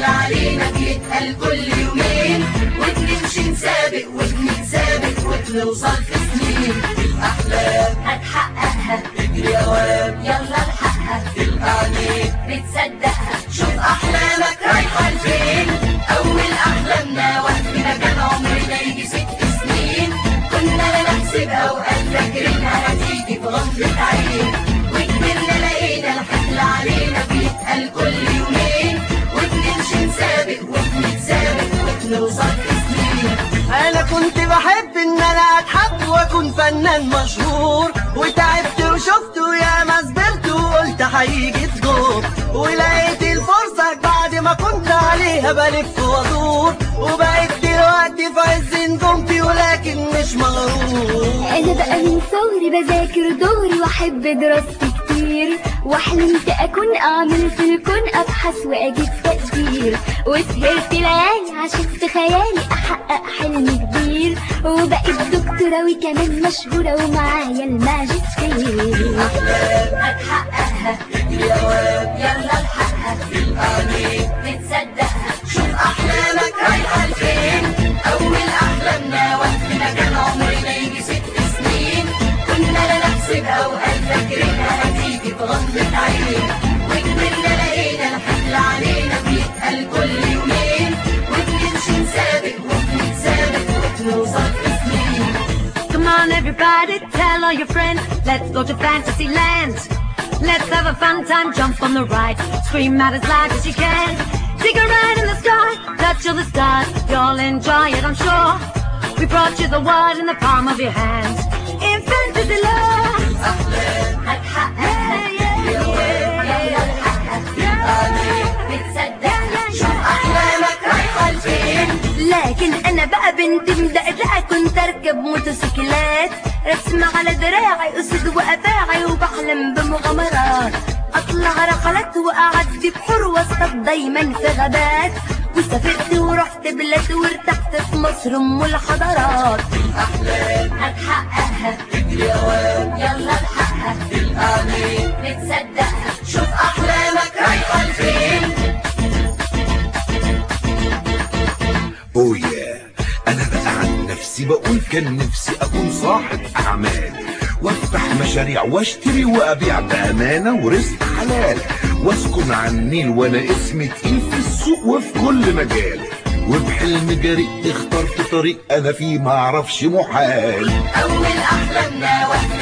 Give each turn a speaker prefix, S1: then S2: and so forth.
S1: الحمل علينا بيتقال كل يومين وبنمشي نسابق وبنتسابق وبنوصل في سنين الأحلام
S2: هتحققها
S1: اجري أوام
S2: يلا الحقها
S1: الأعنيك
S2: بتصدقها
S1: شوف أحلامك رايحة لفين أول أحلامنا وقتنا كان عمرنا يجي ست سنين كنا لا نحسب أوقات فاكرينها هتيجي في غمضة عين وكبرنا لقينا الحمل علينا بيتقال كل يومين وبنمشي نسابق وبنتسابق وبنوصل في سنين
S3: انا كنت بحب ان انا اتحب واكون فنان مشهور وتعبت وشفت ويا ما صبرت وقلت هيجي الدور ولقيت الفرصة بعد ما كنت عليها بلف وادور وبقيت دلوقتي في عز نجومتي ولكن مش مغرور
S4: انا بقى من صغري بذاكر دغري واحب دراستي كتير وحلمت اكون اعمل في الكون ابحث واجيب تقدير وسهرت ليالي عشان في خيالي احقق حلم كبير وبقيت دكتورة وكمان مشهورة ومعايا الماجستير
S2: هتحققها
S1: اجري أوام
S2: يلا الحقها
S1: الأعنيك
S2: بتصدقها
S1: شوف أحلامك رايحة لفين أول أحلامنا وقتنا كان عمرنا يجي ست سنين كنا لا نحسب أوقات فاكرينها هتيجي في غمضة عين وكبرنا لقينا الحمل علينا بيتقال كل يومين وبنمشي نسابق وبنتسابق وبنوصل في سنين
S5: Come on, everybody, tell all your friends. Let's go to fantasy land. Let's have a fun time, jump on the ride, scream out as loud as you can. Take a ride in the sky, touch all the stars. You'll enjoy it, I'm sure. We brought you the world in the palm of your hand. In fantasy land.
S2: هتحققها يلا الحقها بتصدقها
S1: أحلامك رايحة لفين
S5: لكن انا بقى بنت مدقدقه كنت اركب موتوسيكلات رسمة على دراعي اسد وافاعي وبحلم بمغامرات اطلع رحلات واعدي بحور واصطاد دايما في غابات وسافرت ورحت بلاد وارتحت في مصر ام الحضارات
S2: هتحققها
S1: اجري أوام
S2: يلا الحقها
S1: الأعنيك
S2: بتصدقها
S1: شوف أحلامك رايحة لفين
S6: اويا انا بقى عن نفسي بقول كان نفسي اكون صاحب اعمال وافتح مشاريع واشتري وابيع بامانه ورزق حلال واسكن على النيل وانا اسمي تقيل في السوق وفي كل مجال وبحلم جريء اخترت طريق انا فيه معرفش محال
S1: أول أحلامنا وقتنا